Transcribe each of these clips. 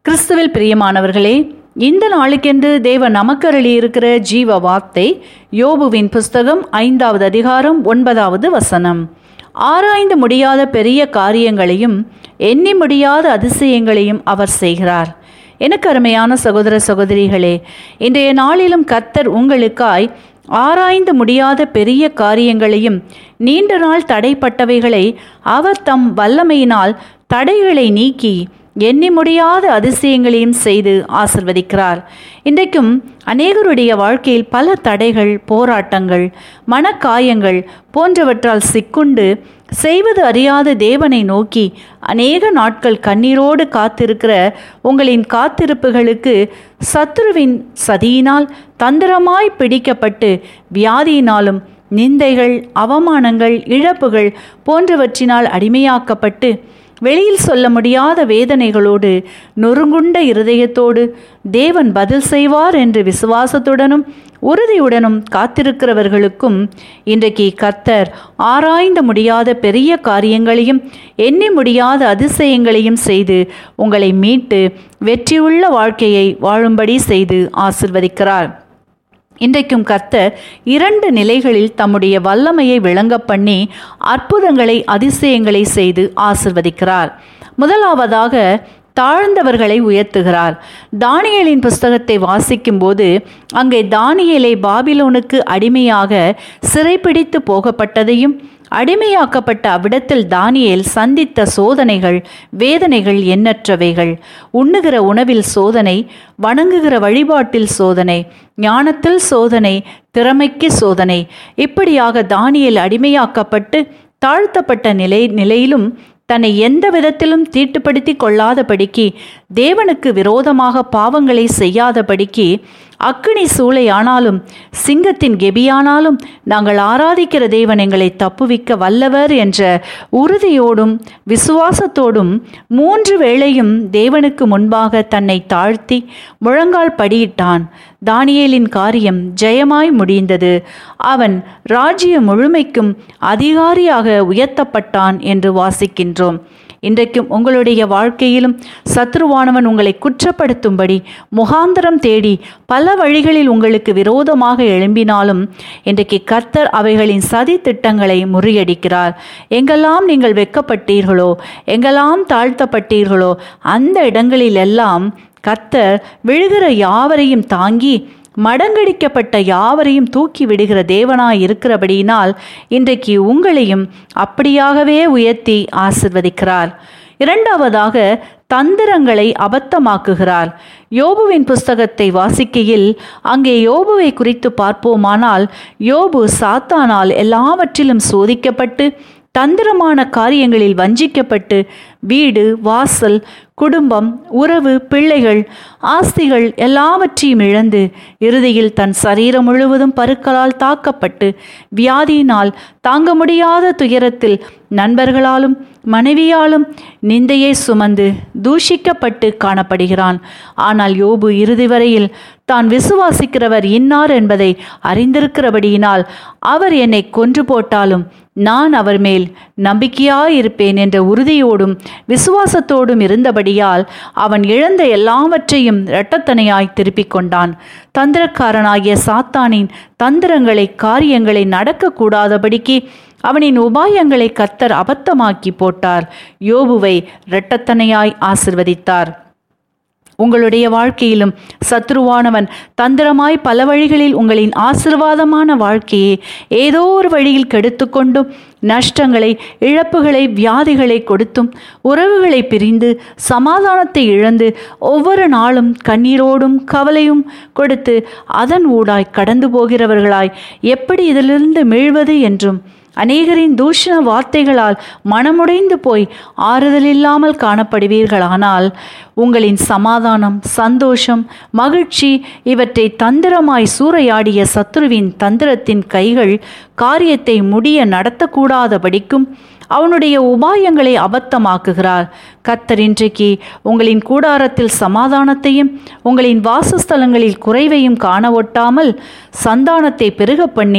கிறிஸ்துவில் பிரியமானவர்களே இந்த நாளுக்கென்று தேவ நமக்கருளி இருக்கிற ஜீவ வார்த்தை யோபுவின் புஸ்தகம் ஐந்தாவது அதிகாரம் ஒன்பதாவது வசனம் ஆராய்ந்து முடியாத பெரிய காரியங்களையும் எண்ணி முடியாத அதிசயங்களையும் அவர் செய்கிறார் எனக்கு அருமையான சகோதர சகோதரிகளே இன்றைய நாளிலும் கர்த்தர் உங்களுக்காய் ஆராய்ந்து முடியாத பெரிய காரியங்களையும் நீண்ட நாள் தடைப்பட்டவைகளை அவர் தம் வல்லமையினால் தடைகளை நீக்கி எண்ணி முடியாத அதிசயங்களையும் செய்து ஆசிர்வதிக்கிறார் இன்றைக்கும் அநேகருடைய வாழ்க்கையில் பல தடைகள் போராட்டங்கள் மனக்காயங்கள் போன்றவற்றால் சிக்குண்டு செய்வது அறியாத தேவனை நோக்கி அநேக நாட்கள் கண்ணீரோடு காத்திருக்கிற உங்களின் காத்திருப்புகளுக்கு சத்ருவின் சதியினால் தந்திரமாய் பிடிக்கப்பட்டு வியாதியினாலும் நிந்தைகள் அவமானங்கள் இழப்புகள் போன்றவற்றினால் அடிமையாக்கப்பட்டு வெளியில் சொல்ல முடியாத வேதனைகளோடு நொறுங்குண்ட இருதயத்தோடு தேவன் பதில் செய்வார் என்று விசுவாசத்துடனும் உறுதியுடனும் காத்திருக்கிறவர்களுக்கும் இன்றைக்கு கர்த்தர் ஆராய்ந்த முடியாத பெரிய காரியங்களையும் எண்ணி முடியாத அதிசயங்களையும் செய்து உங்களை மீட்டு வெற்றியுள்ள வாழ்க்கையை வாழும்படி செய்து ஆசிர்வதிக்கிறார் இன்றைக்கும் கர்த்தர் இரண்டு நிலைகளில் தம்முடைய வல்லமையை விளங்க பண்ணி அற்புதங்களை அதிசயங்களை செய்து ஆசிர்வதிக்கிறார் முதலாவதாக தாழ்ந்தவர்களை உயர்த்துகிறார் தானியலின் புஸ்தகத்தை வாசிக்கும்போது அங்கே தானியலை பாபிலோனுக்கு அடிமையாக சிறைப்பிடித்து போகப்பட்டதையும் அடிமையாக்கப்பட்ட அவ்விடத்தில் தானியேல் சந்தித்த சோதனைகள் வேதனைகள் எண்ணற்றவைகள் உண்ணுகிற உணவில் சோதனை வணங்குகிற வழிபாட்டில் சோதனை ஞானத்தில் சோதனை திறமைக்கு சோதனை இப்படியாக தானியேல் அடிமையாக்கப்பட்டு தாழ்த்தப்பட்ட நிலை நிலையிலும் தன்னை எந்த விதத்திலும் தீட்டுப்படுத்தி கொள்ளாதபடிக்கு தேவனுக்கு விரோதமாக பாவங்களை செய்யாதபடிக்கு அக்கினி சூளையானாலும் சிங்கத்தின் கெபியானாலும் நாங்கள் ஆராதிக்கிற தேவன் எங்களை தப்புவிக்க வல்லவர் என்ற உறுதியோடும் விசுவாசத்தோடும் மூன்று வேளையும் தேவனுக்கு முன்பாக தன்னை தாழ்த்தி முழங்கால் படியிட்டான் தானியேலின் காரியம் ஜெயமாய் முடிந்தது அவன் ராஜ்ய முழுமைக்கும் அதிகாரியாக உயர்த்தப்பட்டான் என்று வாசிக்கின்றோம் இன்றைக்கும் உங்களுடைய வாழ்க்கையிலும் சத்ருவானவன் உங்களை குற்றப்படுத்தும்படி முகாந்தரம் தேடி பல வழிகளில் உங்களுக்கு விரோதமாக எழும்பினாலும் இன்றைக்கு கர்த்தர் அவைகளின் சதி திட்டங்களை முறியடிக்கிறார் எங்கெல்லாம் நீங்கள் வெக்கப்பட்டீர்களோ எங்கெல்லாம் தாழ்த்தப்பட்டீர்களோ அந்த இடங்களிலெல்லாம் கர்த்தர் விழுகிற யாவரையும் தாங்கி மடங்கடிக்கப்பட்ட யாவரையும் தூக்கி விடுகிற தேவனாய் இருக்கிறபடியினால் இன்றைக்கு உங்களையும் அப்படியாகவே உயர்த்தி ஆசிர்வதிக்கிறார் இரண்டாவதாக தந்திரங்களை அபத்தமாக்குகிறார் யோபுவின் புஸ்தகத்தை வாசிக்கையில் அங்கே யோபுவை குறித்து பார்ப்போமானால் யோபு சாத்தானால் எல்லாவற்றிலும் சோதிக்கப்பட்டு தந்திரமான காரியங்களில் வஞ்சிக்கப்பட்டு வீடு வாசல் குடும்பம் உறவு பிள்ளைகள் ஆஸ்திகள் எல்லாவற்றையும் இழந்து இறுதியில் தன் சரீரம் முழுவதும் பருக்களால் தாக்கப்பட்டு வியாதியினால் தாங்க முடியாத துயரத்தில் நண்பர்களாலும் மனைவியாலும் நிந்தையை சுமந்து தூஷிக்கப்பட்டு காணப்படுகிறான் ஆனால் யோபு இறுதி வரையில் தான் விசுவாசிக்கிறவர் இன்னார் என்பதை அறிந்திருக்கிறபடியினால் அவர் என்னை கொன்று போட்டாலும் நான் அவர் மேல் நம்பிக்கையாயிருப்பேன் என்ற உறுதியோடும் விசுவாசத்தோடும் இருந்தபடியால் அவன் இழந்த எல்லாவற்றையும் இரட்டத்தனையாய் திருப்பிக் கொண்டான் தந்திரக்காரனாகிய சாத்தானின் தந்திரங்களை காரியங்களை நடக்கக்கூடாதபடிக்கு அவனின் உபாயங்களை கத்தர் அபத்தமாக்கி போட்டார் யோபுவை இரட்டத்தனையாய் ஆசிர்வதித்தார் உங்களுடைய வாழ்க்கையிலும் சத்ருவானவன் தந்திரமாய் பல வழிகளில் உங்களின் ஆசிர்வாதமான வாழ்க்கையை ஏதோ ஒரு வழியில் கெடுத்துக்கொண்டும் நஷ்டங்களை இழப்புகளை வியாதிகளை கொடுத்தும் உறவுகளை பிரிந்து சமாதானத்தை இழந்து ஒவ்வொரு நாளும் கண்ணீரோடும் கவலையும் கொடுத்து அதன் ஊடாய் கடந்து போகிறவர்களாய் எப்படி இதிலிருந்து மீழ்வது என்றும் அநேகரின் தூஷண வார்த்தைகளால் மனமுடைந்து போய் ஆறுதல் இல்லாமல் காணப்படுவீர்களானால் உங்களின் சமாதானம் சந்தோஷம் மகிழ்ச்சி இவற்றை தந்திரமாய் சூறையாடிய சத்ருவின் தந்திரத்தின் கைகள் காரியத்தை முடிய நடத்தக்கூடாதபடிக்கும் அவனுடைய உபாயங்களை அபத்தமாக்குகிறார் கத்தர் இன்றைக்கு உங்களின் கூடாரத்தில் சமாதானத்தையும் உங்களின் வாசஸ்தலங்களில் குறைவையும் காண ஒட்டாமல் சந்தானத்தை பெருக பண்ணி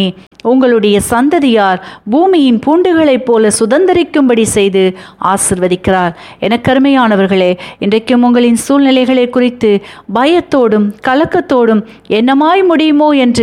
உங்களுடைய சந்ததியார் பூமியின் பூண்டுகளைப் போல சுதந்தரிக்கும்படி செய்து ஆசிர்வதிக்கிறார் எனக்கருமையானவர்களே இன்றைக்கும் உங்களின் சூழ்நிலைகளை குறித்து பயத்தோடும் கலக்கத்தோடும் என்னமாய் முடியுமோ என்று